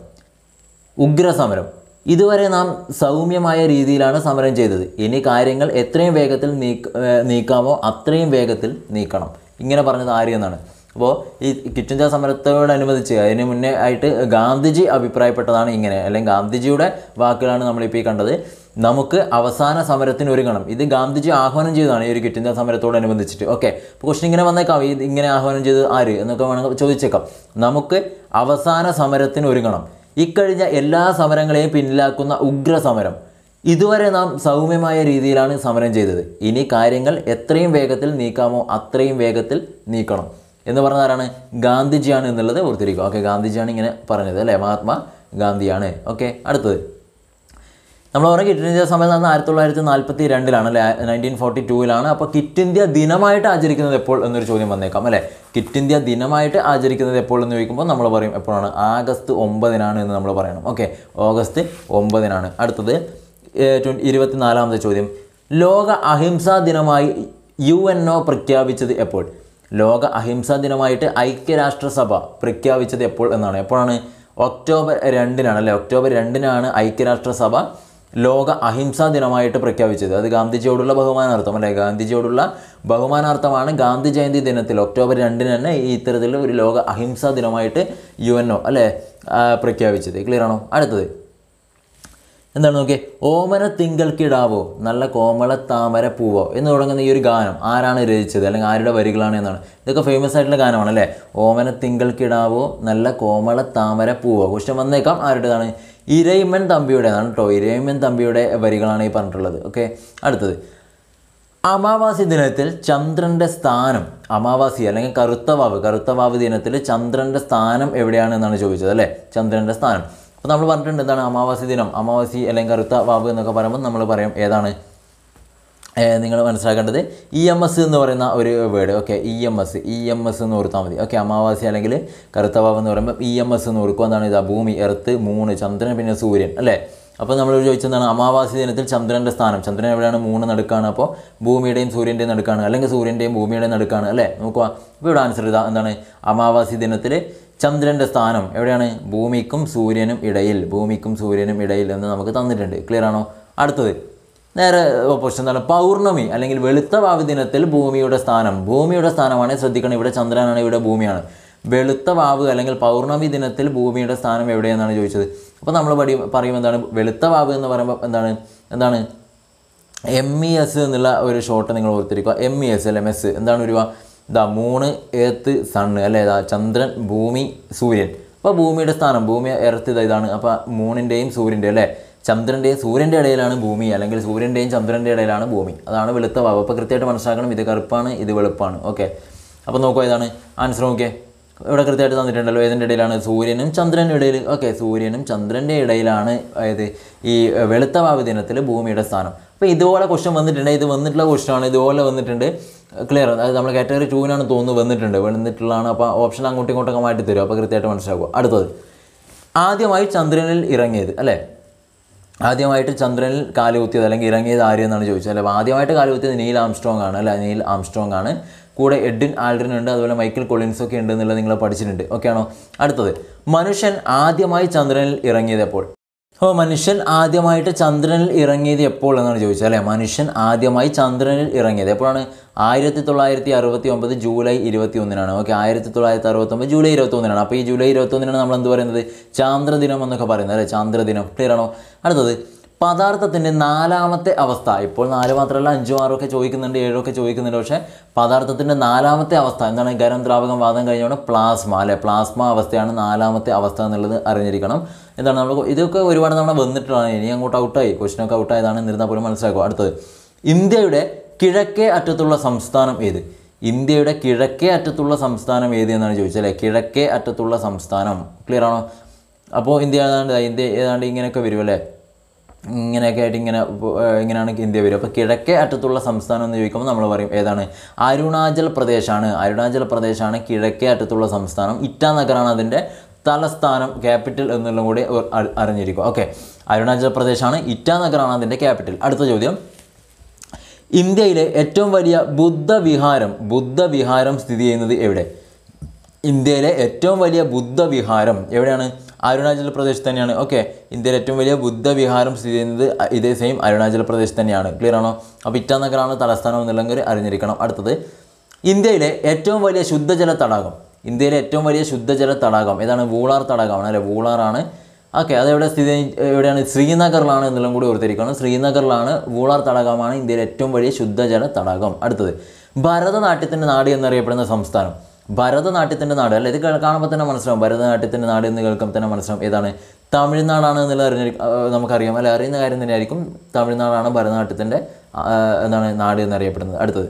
A: ഉഗ്രസമരം ഇതുവരെ നാം സൗമ്യമായ രീതിയിലാണ് സമരം ചെയ്തത് ഇനി കാര്യങ്ങൾ എത്രയും വേഗത്തിൽ നീക്ക ഏഹ് നീക്കാമോ അത്രയും വേഗത്തിൽ നീക്കണം ഇങ്ങനെ പറഞ്ഞത് ആര്യ എന്നാണ് അപ്പോൾ ഈ ക്വിറ്റ് ഇന്ത്യ സമരത്തോടനുബന്ധിച്ച് അതിന് മുന്നേ ആയിട്ട് ഗാന്ധിജി അഭിപ്രായപ്പെട്ടതാണ് ഇങ്ങനെ അല്ലെങ്കിൽ ഗാന്ധിജിയുടെ വാക്കുകളാണ് നമ്മളിപ്പോൾ ഈ കണ്ടത് നമുക്ക് അവസാന സമരത്തിന് ഒരുങ്ങണം ഇത് ഗാന്ധിജി ആഹ്വാനം ചെയ്തതാണ് ഈ ഒരു ക്വിറ്റ് ഇന്ത്യ സമരത്തോടനുബന്ധിച്ചിട്ട് ഓക്കെ അപ്പോൾ ക്വസ്റ്റൻ ഇങ്ങനെ വന്നേക്കാം ഇത് ഇങ്ങനെ ആഹ്വാനം ചെയ്ത് ആര് എന്നൊക്കെ വേണമെങ്കിൽ ചോദിച്ചേക്കാം നമുക്ക് അവസാന സമരത്തിന് ഒരുങ്ങണം ഇക്കഴിഞ്ഞ എല്ലാ സമരങ്ങളെയും പിന്നിലാക്കുന്ന ഉഗ്ര സമരം ഇതുവരെ നാം സൗമ്യമായ രീതിയിലാണ് സമരം ചെയ്തത് ഇനി കാര്യങ്ങൾ എത്രയും വേഗത്തിൽ നീക്കാമോ അത്രയും വേഗത്തിൽ നീക്കണം എന്ന് പറഞ്ഞ ആരാണ് ഗാന്ധിജിയാണ് എന്നുള്ളത് ഓർത്തിരിക്കുക ഓക്കെ ഗാന്ധിജിയാണ് ഇങ്ങനെ പറഞ്ഞത് അല്ലേ മഹാത്മാ ഗാന്ധിയാണ് ഓക്കെ അടുത്തത് നമ്മൾ പറഞ്ഞ കിറ്റ് ഇന്ത്യ സമയം നടന്ന ആയിരത്തി തൊള്ളായിരത്തി നാൽപ്പത്തി രണ്ടിലാണ് അല്ലെ നയൻറ്റീൻ ഫോർട്ടി ടൂവിലാണ് അപ്പോൾ കിറ്റ് ഇന്ത്യ ദിനമായിട്ട് ആചരിക്കുന്നത് എപ്പോൾ എന്നൊരു ചോദ്യം വന്നേക്കാം അല്ലേ കിറ്റ് ഇന്ത്യ ദിനമായിട്ട് ആചരിക്കുന്നത് എപ്പോൾ എന്ന് ചോദിക്കുമ്പോൾ നമ്മൾ പറയും എപ്പോഴാണ് ആഗസ്റ്റ് ഒമ്പതിനാണ് എന്ന് നമ്മൾ പറയണം ഓക്കെ ഓഗസ്റ്റ് ഒമ്പതിനാണ് അടുത്തത് ഇരുപത്തിനാലാമത്തെ ചോദ്യം ലോക അഹിംസാ ദിനമായി യു എൻ ഒ പ്രഖ്യാപിച്ചത് എപ്പോൾ ലോക അഹിംസാ ദിനമായിട്ട് ഐക്യരാഷ്ട്രസഭ പ്രഖ്യാപിച്ചത് എപ്പോൾ എന്നാണ് എപ്പോഴാണ് ഒക്ടോബർ രണ്ടിനാണ് അല്ലേ ഒക്ടോബർ രണ്ടിനാണ് ഐക്യരാഷ്ട്രസഭ ലോക അഹിംസാ ദിനമായിട്ട് പ്രഖ്യാപിച്ചത് അത് ഗാന്ധിജിയോടുള്ള ബഹുമാനാർത്ഥം അല്ലെ ഗാന്ധിജിയോടുള്ള ബഹുമാനാർത്ഥമാണ് ഗാന്ധി ജയന്തി ദിനത്തിൽ ഒക്ടോബർ രണ്ടിന് തന്നെ ഈ ഇത്തരത്തിലുള്ള ഒരു ലോക അഹിംസാ ദിനമായിട്ട് യു എൻ ഒ അല്ലേ ആ, പ്രഖ്യാപിച്ചത് ക്ലിയർ ആണോ അടുത്തത് എന്താണ് നോക്കിയേ ഓമന തിങ്കൾക്കിടാവോ നല്ല കോമള താമര പൂവോ എന്ന് തുടങ്ങുന്ന ഈ ഒരു ഗാനം ആരാണ് രചിച്ചത് അല്ലെങ്കിൽ ആരുടെ വരികളാണ് എന്നാണ് ഇതൊക്കെ ഫേമസ് ആയിട്ടുള്ള ഗാനമാണ് അല്ലേ ഓമന തിങ്കൾക്കിടാവോ നല്ല കോമള താമര പൂവോ ക്വസ്റ്റ്യൻ വന്നേക്കാം ആരുടേതാണ് ഇരയിമ്മൻ തമ്പിയുടേതാണ് കേട്ടോ ഇരയിമ്മൻ തമ്പിയുടെ വരികളാണ് ഈ പറഞ്ഞിട്ടുള്ളത് ഓക്കെ അടുത്തത് അമാവാസി ദിനത്തിൽ ചന്ദ്രൻ്റെ സ്ഥാനം അമാവാസി അല്ലെങ്കിൽ കറുത്തവാവ് കറുത്തവാവ് ദിനത്തിൽ ചന്ദ്രൻ്റെ സ്ഥാനം എവിടെയാണ് എന്നാണ് ചോദിച്ചത് അല്ലേ ചന്ദ്രൻ്റെ സ്ഥാനം അപ്പോൾ നമ്മൾ പറഞ്ഞിട്ടുണ്ട് എന്താണ് അമാവാസി ദിനം അമാവാസി അല്ലെങ്കിൽ കറുത്ത വാവ് എന്നൊക്കെ പറയുമ്പോൾ നമ്മൾ പറയും ഏതാണ് നിങ്ങൾ മനസ്സിലാക്കേണ്ടത് ഇ എം എസ് എന്ന് പറയുന്ന ഒരു word okay E M S E M S എന്ന് ഓർത്താൽ മതി ഓക്കെ അമാവാസി അല്ലെങ്കിൽ കറുത്തവാവ് എന്ന് പറയുമ്പോൾ ഇ എം എസ് എന്ന് ഓർക്കുക എന്താണ് ഇതാ ഭൂമി എർത്ത് മൂന്ന് ചന്ദ്രൻ പിന്നെ സൂര്യൻ അല്ലേ അപ്പോൾ നമ്മൾ ചോദിച്ചെന്താണ് അമാവാസി ദിനത്തിൽ ചന്ദ്രൻ്റെ സ്ഥാനം ചന്ദ്രൻ എവിടെയാണ് മൂന്ന് നടുക്കാണ് അപ്പോൾ ഭൂമിയുടെയും സൂര്യൻ്റെയും നടുക്കാണ് അല്ലെങ്കിൽ സൂര്യൻ്റെയും ഭൂമിയുടെയും നടുക്കാണ് അല്ലേ നോക്കുക അപ്പോൾ ഇവിടെ ആൻസർ ഇതാ എന്താണ് അമാവാസി ദിനത്തിൽ ചന്ദ്രൻ്റെ സ്ഥാനം എവിടെയാണ് ഭൂമിക്കും സൂര്യനും ഇടയിൽ ഭൂമിക്കും സൂര്യനും ഇടയിൽ എന്ന് നമുക്ക് തന്നിട്ടുണ്ട് ക്ലിയർ ആണോ അടുത്തത് നേരെ ഓപ്പോസിറ്റ് എന്താണ് പൗർണമി അല്ലെങ്കിൽ വെളുത്ത വാവ് ദിനത്തിൽ ഭൂമിയുടെ സ്ഥാനം ഭൂമിയുടെ സ്ഥാനമാണ് ശ്രദ്ധിക്കണം ഇവിടെ ചന്ദ്രനാണ് ഇവിടെ ഭൂമിയാണ് വെളുത്ത വാവ് അല്ലെങ്കിൽ പൗർണമി ദിനത്തിൽ ഭൂമിയുടെ സ്ഥാനം എവിടെയെന്നാണ് ചോദിച്ചത് അപ്പോൾ നമ്മൾ പടി പറയും എന്താണ് വെളുത്ത വാവ് എന്ന് പറയുമ്പോൾ എന്താണ് എന്താണ് എം ഇ എസ് എന്നുള്ള ഒരു ഷോട്ട് നിങ്ങൾ ഓർത്തിരിക്കുക എം ഇ എസ് അല്ലെ മെസ് എന്താണ് ഒരു ഇതാ മൂണ് ഏത്ത് സണ്ണ് അല്ലേ ഇതാ ചന്ദ്രൻ ഭൂമി സൂര്യൻ അപ്പോൾ ഭൂമിയുടെ സ്ഥാനം ഭൂമി എർത്ത് ഇതാ ഇതാണ് അപ്പോൾ മൂണിൻ്റെയും സൂര്യൻ്റെയും അല്ലേ ചന്ദ്രൻ്റെയും സൂര്യൻ്റെ ഇടയിലാണ് ഭൂമി അല്ലെങ്കിൽ സൂര്യൻ്റെയും ചന്ദ്രൻ്റെ ഇടയിലാണ് ഭൂമി അതാണ് വെളുത്ത വാവ് അപ്പോൾ കൃത്യമായിട്ട് മനസ്സിലാക്കണം ഇത് കറുപ്പാണ് ഇത് വെളുപ്പാണ് ഓക്കെ അപ്പോൾ നോക്കുക ഏതാണ് ആൻസർ നോക്കിയേ ഇവിടെ കൃത്യമായിട്ട് തന്നിട്ടുണ്ടല്ലോ ഏതിൻ്റെ ഇടയിലാണ് സൂര്യനും ചന്ദ്രനും ഇടയിൽ ഓക്കെ സൂര്യനും ചന്ദ്രൻ്റെ ഇടയിലാണ് അതായത് ഈ വെളുത്ത വാവ് ദിനത്തിൽ ഭൂമിയുടെ സ്ഥാനം അപ്പോൾ ഇതുപോലെ ക്വസ്റ്റ്യൻ വന്നിട്ടുണ്ട് ഇത് വന്നിട്ടുള്ള ക്വസ്റ്റ്യൻ ഇതുപോലെ വന്നിട്ടുണ്ട് ക്ലിയർ അതായത് നമ്മൾ കാറ്റഗറി ടൂവിനാണ് തോന്നുന്നു വന്നിട്ടുണ്ട് വന്നിട്ടുള്ളതാണ് അപ്പോൾ ഓപ്ഷൻ അങ്ങോട്ടും ഇങ്ങോട്ടൊക്കെ മാറ്റി തരും അപ്പോൾ കൃത്യമായിട്ട് മനസ്സിലാക്കുക അടുത്തത് ആദ്യമായി ചന്ദ്രനിൽ ഇറങ്ങിയത് അല്ലേ ആദ്യമായിട്ട് ചന്ദ്രനിൽ കാലുകുത്തിയത് അല്ലെങ്കിൽ ഇറങ്ങിയത് ആര് എന്നാണ് ചോദിച്ചത് അല്ലെ അപ്പോൾ ആദ്യമായിട്ട് കാലുകുത്തിയത് നീൽ ആംസ്ട്രോങ് ആണ് അല്ലെ നീൽ ആംസ്ട്രോങ് ആണ് കൂടെ എഡ്വിൻ ആൽഡ്രിൻ ഉണ്ട് അതുപോലെ മൈക്കിൾ കൊളിൻസ് ഒക്കെ ഉണ്ട് എന്നുള്ളത് നിങ്ങൾ പഠിച്ചിട്ടുണ്ട് ഓക്കെ ആണോ അടുത്തത് മനുഷ്യൻ ആദ്യമായി ചന്ദ്രനിൽ ഇറങ്ങിയത് എപ്പോൾ അപ്പോൾ മനുഷ്യൻ ആദ്യമായിട്ട് ചന്ദ്രനിൽ ഇറങ്ങിയത് എപ്പോൾ എന്നാണ് ചോദിച്ചത് അല്ലേ മനുഷ്യൻ ആദ്യമായി ചന്ദ്രനിൽ ഇറങ്ങിയത് എപ്പോഴാണ് ആയിരത്തി തൊള്ളായിരത്തി അറുപത്തി ഒമ്പത് ജൂലൈ ഇരുപത്തി ഒന്നിനാണ് ഓക്കെ ആയിരത്തി തൊള്ളായിരത്തി അറുപത്തൊമ്പത് ജൂലൈ ഇരുപത്തി ഒന്നിനാണ് അപ്പോൾ ഈ ജൂലൈ ഇരുപത്തി ഒന്നിനാണ് നമ്മൾ എന്ത് പറയുന്നത് ചാന്ദ്രദിനം എന്നൊക്കെ പറയുന്നത് അല്ലേ ചാന്ദ്രദിനം ക്ലിയർ ആണോ അടുത്തത് പദാർത്ഥത്തിൻ്റെ നാലാമത്തെ അവസ്ഥ ഇപ്പോൾ നാല് മാത്രമല്ല അഞ്ചും ആറും ഒക്കെ ചോദിക്കുന്നുണ്ട് ഏഴും ഒക്കെ ചോദിക്കുന്നുണ്ട് പക്ഷേ പദാർത്ഥത്തിൻ്റെ നാലാമത്തെ അവസ്ഥ എന്താണ് ഗരം ദ്രാവകം വാദം കഴിഞ്ഞുകൊണ്ട് പ്ലാസ്മ അല്ലെ പ്ലാസ്മ അവസ്ഥയാണ് നാലാമത്തെ അവസ്ഥ എന്നുള്ളത് അറിഞ്ഞിരിക്കണം എന്താണ് നമ്മൾ ഇതൊക്കെ ഒരുപാട് തവണ വന്നിട്ടുള്ളതാണ് ഇനി അങ്ങോട്ട് ഔട്ടായി ക്വസ്റ്റിനൊക്കെ ഔട്ടായതാണ് എന്നിരുന്നാൽ പോലും മനസ്സിലാക്കുക അടുത്തത് ഇന്ത്യയുടെ കിഴക്കേ അറ്റത്തുള്ള സംസ്ഥാനം ഏത് ഇന്ത്യയുടെ കിഴക്കേ അറ്റത്തുള്ള സംസ്ഥാനം ഏത് എന്നാണ് ചോദിച്ചത് അല്ലേ കിഴക്കേ അറ്റത്തുള്ള സംസ്ഥാനം ക്ലിയർ ആണോ അപ്പോൾ ഇന്ത്യ ഏതാണ്ട് ഇന്ത്യ ഏതാണ്ട് ഇങ്ങനെയൊക്കെ വരും അല്ലേ ഇങ്ങനെയൊക്കെ ആയിട്ട് ഇങ്ങനെ ഇപ്പൊ, ഏഹ്, ഇങ്ങനെയാണ് ഇന്ത്യ വരും അപ്പോൾ കിഴക്കേ അറ്റത്തുള്ള സംസ്ഥാനം എന്ന് ചോദിക്കുമ്പോൾ നമ്മൾ പറയും ഏതാണ് അരുണാചൽ പ്രദേശാണ് അരുണാചൽ പ്രദേശാണ് കിഴക്കേ അറ്റത്തുള്ള സംസ്ഥാനം ഇറ്റാനഗറാണ് അതിൻ്റെ തലസ്ഥാനം ക്യാപിറ്റൽ എന്നുള്ളതും കൂടി ഒ- അ- അറിഞ്ഞിരിക്കും ഓക്കെ അരുണാചൽ പ്രദേശാണ് ഇറ്റാനഗറാണ് അതിൻ്റെ ക്യാപിറ്റൽ അടുത്ത ചോദ്യം ഇന്ത്യയിലെ ഏറ്റവും വലിയ ബുദ്ധവിഹാരം ബുദ്ധവിഹാരം സ്ഥിതി ചെയ്യുന്നത് എവിടെ ഇന്ത്യയിലെ ഏറ്റവും വലിയ ബുദ്ധവിഹാരം എവിടെയാണ് അരുണാചൽ പ്രദേശ് തന്നെയാണ് ഓക്കെ ഇന്ത്യയിലെ ഏറ്റവും വലിയ ബുദ്ധവിഹാരം സ്ഥിതി ചെയ്യുന്നത് അ- ഇതേ സെയിം അരുണാചൽ പ്രദേശ് തന്നെയാണ് ക്ലിയർ ആണോ അപ്പോൾ ഇറ്റാനഗറാണ് തലസ്ഥാനം എന്നുള്ളെങ്കിൽ അറിഞ്ഞിരിക്കണം അടുത്തത് ഇന്ത്യയിലെ ഏറ്റവും വലിയ ശുദ്ധജല തടാകം ഇന്ത്യയിലെ ഏറ്റവും വലിയ ശുദ്ധജല തടാകം ഏതാണ് വൂളാർ തടാകമാണ് അല്ലെ വൂളാറാണ് ഓക്കെ അതെവിടെ സ്ഥിതി ചെയ്യ- എവിടെയാണ് ശ്രീനഗറിലാണ് എന്നെല്ലാം കൂടി ഓർത്തിരിക്കണം ശ്രീനഗറിലാണ് വൂളാർ തടാകമാണ് ഇന്ത്യയിലെ ഏറ്റവും വലിയ ശുദ്ധജല തടാകം അടുത്തത് ഭരതനാട്യത്തിൻ്റെ നാട് എന്നറിയപ്പെടുന്ന സംസ്ഥാനം ഭരതനാട്യത്തിൻ്റെ നാട് അല്ല ഇത് കേൾ- കാണുമ്പോൾ തന്നെ മനസ്സിലാവും ഭരതനാട്യത്തിൻ്റെ നാട് എന്ന് കേൾക്കുമ്പോൾ തന്നെ മനസ്സിലാവും ഏതാണ് തമിഴ്നാടാണ് എന്നുള്ളത് അറിഞ്ഞ നമുക്കറിയാം അല്ലെ അറിയുന്ന കാര്യം തന്നെയായിരിക്കും തമിഴ്നാടാണ് ഭരതനാട്യത്തിൻ്റെ ആ, എന്താണ് നാട് എന്നറിയപ്പെടുന്നത് അടുത്തത്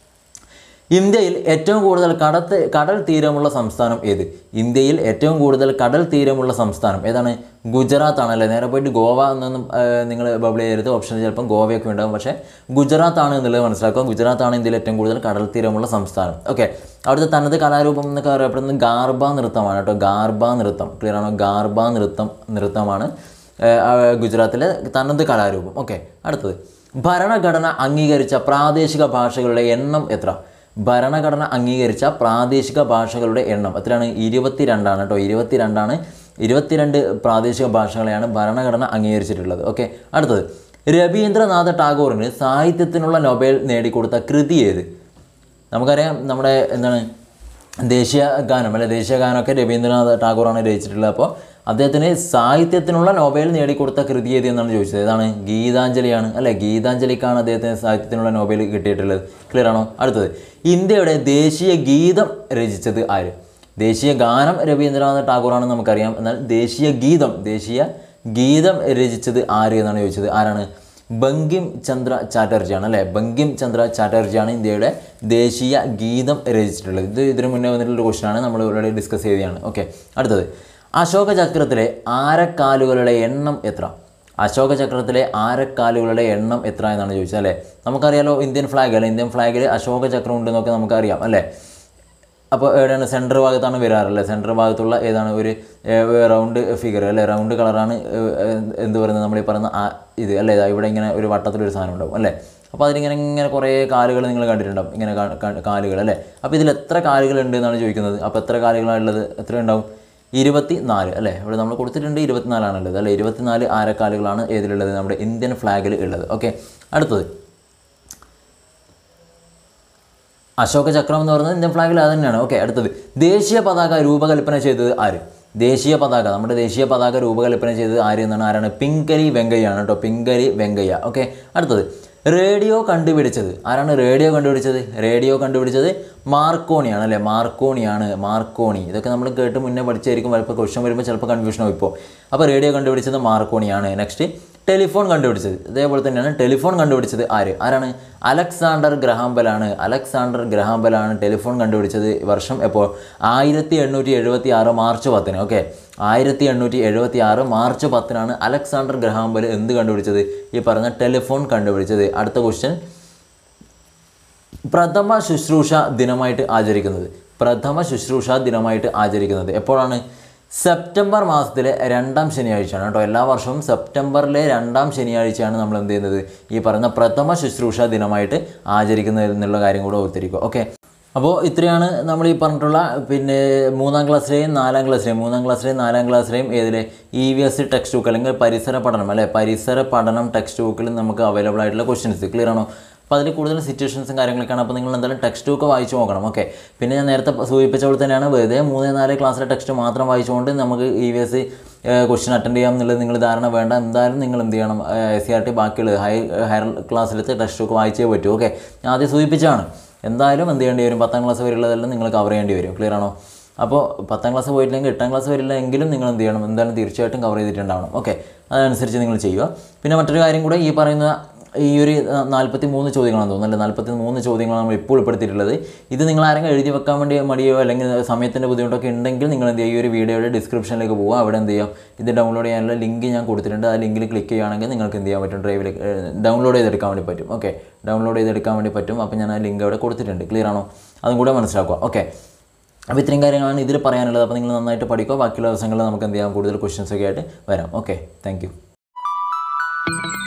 A: ഇന്ത്യയിൽ ഏറ്റവും കൂടുതൽ കടത്ത് കടൽ തീരമുള്ള സംസ്ഥാനം ഏത് ഇന്ത്യയിൽ ഏറ്റവും കൂടുതൽ കടൽ തീരമുള്ള സംസ്ഥാനം ഏതാണ് ഗുജറാത്ത് ആണല്ലേ നേരെ പോയിട്ട് ഗോവ എന്നൊന്നും നിങ്ങൾ ബബിൾ ചെയ്യരുത് ഓപ്ഷൻ ചിലപ്പം ഗോവയൊക്കെ ഉണ്ടാകും പക്ഷേ ഗുജറാത്ത് ആണ് എന്നുള്ളത് മനസ്സിലാക്കുക ഗുജറാത്ത് ആണ് ഇന്ത്യയിൽ ഏറ്റവും കൂടുതൽ കടൽ തീരമുള്ള സംസ്ഥാനം ഓക്കെ അവിടുത്തെ തനത് കലാരൂപം എന്നൊക്കെ അറിയപ്പെടുന്നത് ഗാർബ നൃത്തമാണ് കേട്ടോ ഗാർബ നൃത്തം ക്ലിയർ ആണോ ഗാർബ നൃത്തം നൃത്തമാണ് ഏഹ്, ആ, ഗുജറാത്തിലെ തനത് കലാരൂപം ഓക്കെ അടുത്തത് ഭരണഘടന അംഗീകരിച്ച പ്രാദേശിക ഭാഷകളുടെ എണ്ണം എത്ര ഭരണഘടന അംഗീകരിച്ച പ്രാദേശിക ഭാഷകളുടെ എണ്ണം എത്രയാണ് ഇരുപത്തിരണ്ടാണ് കേട്ടോ ഇരുപത്തിരണ്ടാണ് ഇരുപത്തിരണ്ട് പ്രാദേശിക ഭാഷകളെയാണ് ഭരണഘടന അംഗീകരിച്ചിട്ടുള്ളത് ഓക്കെ അടുത്തത് രവീന്ദ്രനാഥ ടാഗോറിന് സാഹിത്യത്തിനുള്ള നൊബേൽ നേടിക്കൊടുത്ത കൃതി ഏത് നമുക്കറിയാം നമ്മുടെ എന്താണ് ദേശീയ ഗാനം അല്ലെ ദേശീയ ഗാനമൊക്കെ രവീന്ദ്രനാഥ് ടാഗോറാണ് രചിച്ചിട്ടുള്ളത് അപ്പോൾ അദ്ദേഹത്തിന് സാഹിത്യത്തിനുള്ള നോബൽ നേടിക്കൊടുത്ത കൃതി ഏത് എന്നാണ് ചോദിച്ചത് ഏതാണ് ഗീതാഞ്ജലിയാണ് അല്ലെ ഗീതാഞ്ജലിക്കാണ് അദ്ദേഹത്തിന് സാഹിത്യത്തിനുള്ള നോബൽ കിട്ടിയിട്ടുള്ളത് ക്ലിയർ ആണോ അടുത്തത് ഇന്ത്യയുടെ ദേശീയ ഗീതം രചിച്ചത് ആര് ദേശീയ ഗാനം രവീന്ദ്രനാഥ് ടാഗോറാണെന്ന് നമുക്കറിയാം എന്നാൽ ദേശീയ ഗീതം ദേശീയ ഗീതം രചിച്ചത് ആര് എന്നാണ് ചോദിച്ചത് ആരാണ് ബങ്കിം ചന്ദ്ര ചാറ്റർജിയാണ് അല്ലേ ബങ്കിം ചന്ദ്ര ചാറ്റർജിയാണ് ഇന്ത്യയുടെ ദേശീയ ഗീതം രചിച്ചിട്ടുള്ളത് ഇത് ഇതിനു മുന്നേ വന്നിട്ടുള്ള ക്വസ്റ്റൻ ആണ് നമ്മൾ ഇവിടെ ഡിസ്കസ് ചെയ്തതാണ് ഓക്കെ അടുത്തത് അശോക ചക്രത്തിലെ ആരക്കാലുകളുടെ എണ്ണം എത്ര അശോക ചക്രത്തിലെ ആരക്കാലുകളുടെ എണ്ണം എത്ര എന്നാണ് ചോദിച്ചത് അല്ലേ നമുക്കറിയാലോ ഇന്ത്യൻ ഫ്ലാഗ് അല്ലെ ഇന്ത്യൻ ഫ്ലാഗിൽ അശോക ചക്രം ഉണ്ടെന്നൊക്കെ നമുക്കറിയാം അല്ലേ അപ്പോൾ എവിടെയാണ് സെൻറ്റർ ഭാഗത്താണ് വരാറല്ലേ സെൻറ്റർ ഭാഗത്തുള്ള ഏതാണ് ഒരു റൗണ്ട് ഫിഗർ അല്ലേ റൗണ്ട് കളറാണ് എന്ത് പറയുന്നത് നമ്മൾ ഈ പറയുന്ന ആ ഇത് അല്ലേ ഇതാ ഇവിടെ ഇങ്ങനെ ഒരു വട്ടത്തിലൊരു സാധനം ഉണ്ടാവും അല്ലേ അപ്പോൾ അതിലിങ്ങനെ ഇങ്ങനെ കുറേ കാലുകൾ നിങ്ങൾ കണ്ടിട്ടുണ്ടാവും ഇങ്ങനെ കാ- കാ- കാലുകൾ അല്ലേ അപ്പോൾ ഇതിൽ എത്ര കാലുകൾ ഉണ്ട് എന്നാണ് ചോദിക്കുന്നത് അപ്പോൾ എത്ര കാലുകളാണ് ഉള്ളത് എത്ര ഉണ്ടാവും ഇരുപത്തി നാല് അല്ലേ ഇവിടെ നമ്മൾ കൊടുത്തിട്ടുണ്ട് ഇരുപത്തിനാലാണുള്ളത് അല്ലേ ഇരുപത്തിനാല് ആരക്കാലുകളാണ് ഏതിലുള്ളത് നമ്മുടെ ഇന്ത്യൻ ഫ്ലാഗിൽ ഉള്ളത് ഓക്കെ അടുത്തത് അശോക ചക്രം എന്ന് പറയുന്നത് ഇന്ത്യൻ ഫ്ലാഗിൽ അത് തന്നെയാണ് ഓക്കെ അടുത്തത് ദേശീയ പതാക രൂപകൽപ്പന ചെയ്തത് ആര് ദേശീയ പതാക നമ്മുടെ ദേശീയ പതാക രൂപകൽപ്പന ചെയ്തത് ആര് എന്നാണ് ആരാണ് പിങ്കലി വെങ്കയ്യാണ് കേട്ടോ പിങ്കലി വെങ്കയ്യ ഓക്കെ അടുത്തത് റേഡിയോ കണ്ടുപിടിച്ചത് ആരാണ് റേഡിയോ കണ്ടുപിടിച്ചത് റേഡിയോ കണ്ടുപിടിച്ചത് മാർക്കോണിയാണ് അല്ലേ മാർക്കോണിയാണ് മാർക്കോണി ഇതൊക്കെ നമ്മൾ കേട്ട് മുന്നേ പഠിച്ചായിരിക്കും ചിലപ്പോൾ ക്വസ്റ്റ്യൻ വരുമ്പോൾ ചിലപ്പോൾ കൺഫ്യൂഷൻ ആവും ഇപ്പോൾ അപ്പോൾ റേഡിയോ കണ്ടുപിടിച്ചത് മാർക്കോണിയാണ് നെക്സ്റ്റ് ടെലിഫോൺ കണ്ടുപിടിച്ചത് ഇതേപോലെ തന്നെയാണ് ടെലിഫോൺ കണ്ടുപിടിച്ചത് ആര് ആരാണ് അലക്സാണ്ടർ ഗ്രഹാംബലാണ് അലക്സാണ്ടർ ഗ്രഹാംബലാണ് ടെലിഫോൺ കണ്ടുപിടിച്ചത് വർഷം എപ്പോൾ ആയിരത്തി എണ്ണൂറ്റി എഴുപത്തി ആറ് മാർച്ച് പത്തിന് ഓക്കെ ആയിരത്തി എണ്ണൂറ്റി എഴുപത്തി ആറ് മാർച്ച് പത്തിനാണ് അലക്സാണ്ടർ ഗ്രഹാംബൽ എന്ത് കണ്ടുപിടിച്ചത് ഈ പറഞ്ഞ ടെലിഫോൺ കണ്ടുപിടിച്ചത് അടുത്ത ക്വസ്റ്റ്യൻ പ്രഥമ ശുശ്രൂഷ ദിനമായിട്ട് ആചരിക്കുന്നത് പ്രഥമ ശുശ്രൂഷ ദിനമായിട്ട് ആചരിക്കുന്നത് എപ്പോഴാണ് സെപ്റ്റംബർ മാസത്തിലെ രണ്ടാം ശനിയാഴ്ചയാണ് കേട്ടോ എല്ലാ വർഷവും സെപ്റ്റംബറിലെ രണ്ടാം ശനിയാഴ്ചയാണ് നമ്മൾ എന്ത് ചെയ്യുന്നത് ഈ പറയുന്ന പ്രഥമ ശുശ്രൂഷ ദിനമായിട്ട് ആചരിക്കുന്നത് എന്നുള്ള കാര്യം കൂടെ ഓർത്തിരിക്കുക ഓക്കെ അപ്പോൾ ഇത്രയാണ് നമ്മൾ ഈ പറഞ്ഞിട്ടുള്ള പിന്നെ മൂന്നാം ക്ലാസ്സിലെയും നാലാം ക്ലാസ്സിലെയും മൂന്നാം ക്ലാസ്സിലെയും നാലാം ക്ലാസ്സിലെയും ഏതിലെ E V S text book അല്ലെങ്കിൽ പരിസര പഠനം അല്ലെ പരിസര പഠനം ടെക്സ്റ്റ് ബുക്കിൽ നമുക്ക് അവൈലബിൾ ആയിട്ടുള്ള ക്വസ്റ്റ്യൻസ് ക്ലിയർ ആണോ അപ്പോൾ അതിൽ കൂടുതൽ സിറ്റുവേഷൻസും കാര്യങ്ങളൊക്കെയാണ് അപ്പോൾ നിങ്ങൾ എന്തായാലും ടെക്സ്റ്റ് ബുക്ക് വായിച്ചു നോക്കണം ഓക്കെ പിന്നെ ഞാൻ നേരത്തെ സൂചിപ്പിച്ച പോലെ തന്നെയാണ് വെറുതെ മൂന്ന് നാല് ക്ലാസ്സിലെ ടെക്സ്റ്റ് മാത്രം വായിച്ചുകൊണ്ട് നമുക്ക് E V S question attend ചെയ്യാം എന്നുള്ളത് നിങ്ങൾ ധാരണ വേണ്ട എന്തായാലും നിങ്ങൾ എന്ത് ചെയ്യണം എസ് സി ആർ ടി ബാക്കിയുള്ള ഹൈ ഹയർ ക്ലാസ്സിലത്തെ ടെക്സ്റ്റ് ബുക്ക് വായിച്ചേ പറ്റൂ ഓക്കെ ഞാൻ ആദ്യം സൂചിപ്പിച്ചാണ് എന്തായാലും എന്ത് ചെയ്യേണ്ടി വരും പത്താം ക്ലാസ് വരെയുള്ളതെല്ലാം നിങ്ങൾ കവർ ചെയ്യേണ്ടി വരും ക്ലിയർ ആണോ അപ്പോൾ പത്താം ക്ലാസ് പോയിട്ടില്ലെങ്കിൽ എട്ടാം ക്ലാസ് വരില്ല എങ്കിലും നിങ്ങൾ എന്ത് ചെയ്യണം എന്തായാലും തീർച്ചയായിട്ടും കവർ ചെയ്തിട്ടുണ്ടാവണം ഓക്കെ അതനുസരിച്ച് നിങ്ങൾ ചെയ്യുക പിന്നെ മറ്റൊരു കാര്യം കൂടെ ഈ പറയുന്ന ഈ ഒരു നാൽപ്പത്തി മൂന്ന് ചോദ്യങ്ങളാണെന്ന് തോന്നുന്നു അല്ലേ നാൽപ്പത്തി മൂന്ന് ചോദ്യങ്ങളാണ് നമ്മൾ ഇപ്പോൾ ഉൾപ്പെടുത്തിയിട്ടുള്ളത് ഇത് നിങ്ങൾ ആരെങ്കിലും എഴുതി വെക്കാൻ വേണ്ടി മടിയോ അല്ലെങ്കിൽ സമയത്തിൻ്റെ ബുദ്ധിമുട്ടൊക്കെ ഉണ്ടെങ്കിൽ നിങ്ങൾ എന്ത് ചെയ്യുക ഈ ഒരു വീഡിയോയുടെ ഡിസ്ക്രിപ്ഷനിലേക്ക് പോകുക അവിടെ എന്ത് ചെയ്യാം ഇത് ഡൗൺലോഡ് ചെയ്യാനുള്ള ലിങ്ക് ഞാൻ കൊടുത്തിട്ടുണ്ട് ആ ലിങ്കിൽ ക്ലിക്ക് ചെയ്യുകയാണെങ്കിൽ നിങ്ങൾക്ക് എന്ത് ചെയ്യാൻ പറ്റും ഡ്രൈവിൽ ഡൗൺലോഡ് ചെയ്തെടുക്കാൻ വേണ്ടി പറ്റും ഓക്കെ ഡൗൺലോഡ് ചെയ്തെടുക്കാൻ വേണ്ടി പറ്റും അപ്പോൾ ഞാൻ ആ ലിങ്ക് അവിടെ കൊടുത്തിട്ടുണ്ട് ക്ലിയർ ആണോ അതും കൂടെ മനസ്സിലാക്കുക ഓക്കെ അപ്പോൾ ഇത്രയും കാര്യങ്ങളാണ് ഇതിൽ പറയാനുള്ളത് അപ്പോൾ നിങ്ങൾ നന്നായിട്ട് പഠിക്കുക ബാക്കിയുള്ള ദിവസങ്ങളിൽ നമുക്ക് എന്ത് ചെയ്യാം കൂടുതൽ ക്വസ്റ്റ്യൻസ് ഒക്കെ ആയിട്ട് വരാം ഓക്കെ താങ്ക്